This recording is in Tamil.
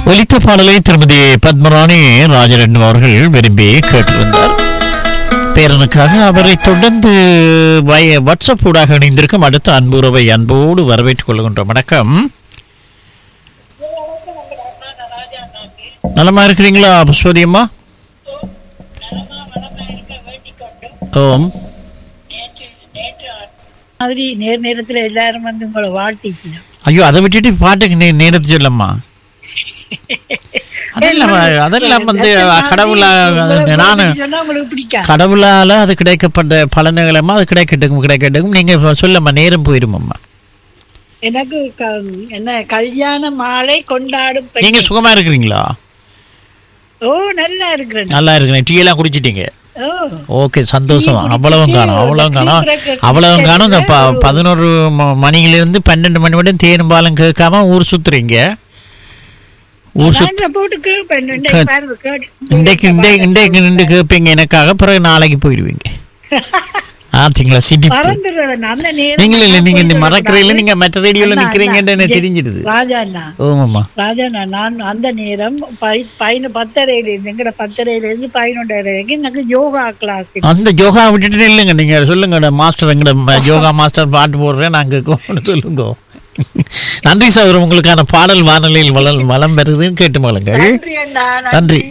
ஒலித்த பாடலை திருமதி பத்மராணி ராஜரட்னம் அவர்கள் விரும்பி கேட்டிருந்தார் பேரனுக்காக அவரை தொடர்ந்து வய வாட்ஸ்அப் ஊடாக இணைந்திருக்கும் அடுத்த அன்புறவை அன்போடு வரவேற்றுக் கொள்கின்றோம் வணக்கம் நலமா இருக்கிறீங்களா புஷ்வதியம்மா ஓம் மாதிரி நேர் நேரத்துல எல்லாரும் வந்து உங்களை வாழ்த்திக்கணும் ஐயோ அதை விட்டுட்டு பாட்டுக்கு நே நேரத்தை சொல்லம்மா அதெல்லாம் அதெல்லாம் வந்து கடவுளா நானு சொன்னா உங்களுக்கு பிடிக்காது கடவுளால அது கிடைக்கப்பட்ட பலன்களமா அது கிடைக்கட்டும் கிடைக்கட்டும் நீங்க இப்ப சொல்லம்மா நேரம் போயிருமம்மா எனக்கு க- என்ன கல்யாண மாலை கொண்டாடும் பெண். நீங்க சுகமா இருக்கிறீங்களா ஓ நல்லா இருக்கிறேன் நல்லா இருக்கிறேன் டீ எல்லாம் குடிச்சிட்டீங்க ஓ ஓகே சந்தோஷம் அவ்வளவும் காணும் அவ்வளவும் காணும் அவ்வளவும் காணும் இந்த ப பதினோரு ம- மணியிலிருந்து பன்னெண்டு மணி வரையும் தேனும் பாலும் கேட்காம ஊர் சுத்துறீங்க ஊர் சுத் நான் போட்டு கேட்பேன் இன்றைக்கு பாருங்க, கேட்டு- இன்றைக்கு இன்றைக்கு இன்றைக்கு நின்று கேட்பீங்க எனக்காக பிறகு நாளைக்கு போயிடுவீங்க ஆத்தீங்களா சிரிப்பு மறந்துடுறேன் அந்த நேரம் நீங்க இல்ல நீங்க இந்த போய் மறக்கறையில நீங்க மற்ற ரேடியோல அண்ணா, நிக்கிறீங்கன்னு எனக்கு அண்ணா, தெரிஞ்சிடுது ராஜா அண்ணா ஓமாம்மா ராஜா அண்ணா நான் அந்த நேரம் பை- பதின பத்தரையில இருந்து எங்கட பத்தரையில இருந்து பதினொன்றரை வரைக்கும் எனக்கு யோகா கிளாஸ் அந்த யோகா விட்டுட்டு இல்லைங்க நீங்க சொல்லுங்க மாஸ்டர் எங்கட ம- யோகா மாஸ்டர் பாட்டு போடுறேன் நாங்க கேட்கணும்னு சொல்லுங்க நன்றி சார் உங்களுக்கான பாடல் வானொலியில் வளம் வளம் பெறுதுன்னு கேட்டு மகளுங்கள் நன்றி அண்ணா நன்றி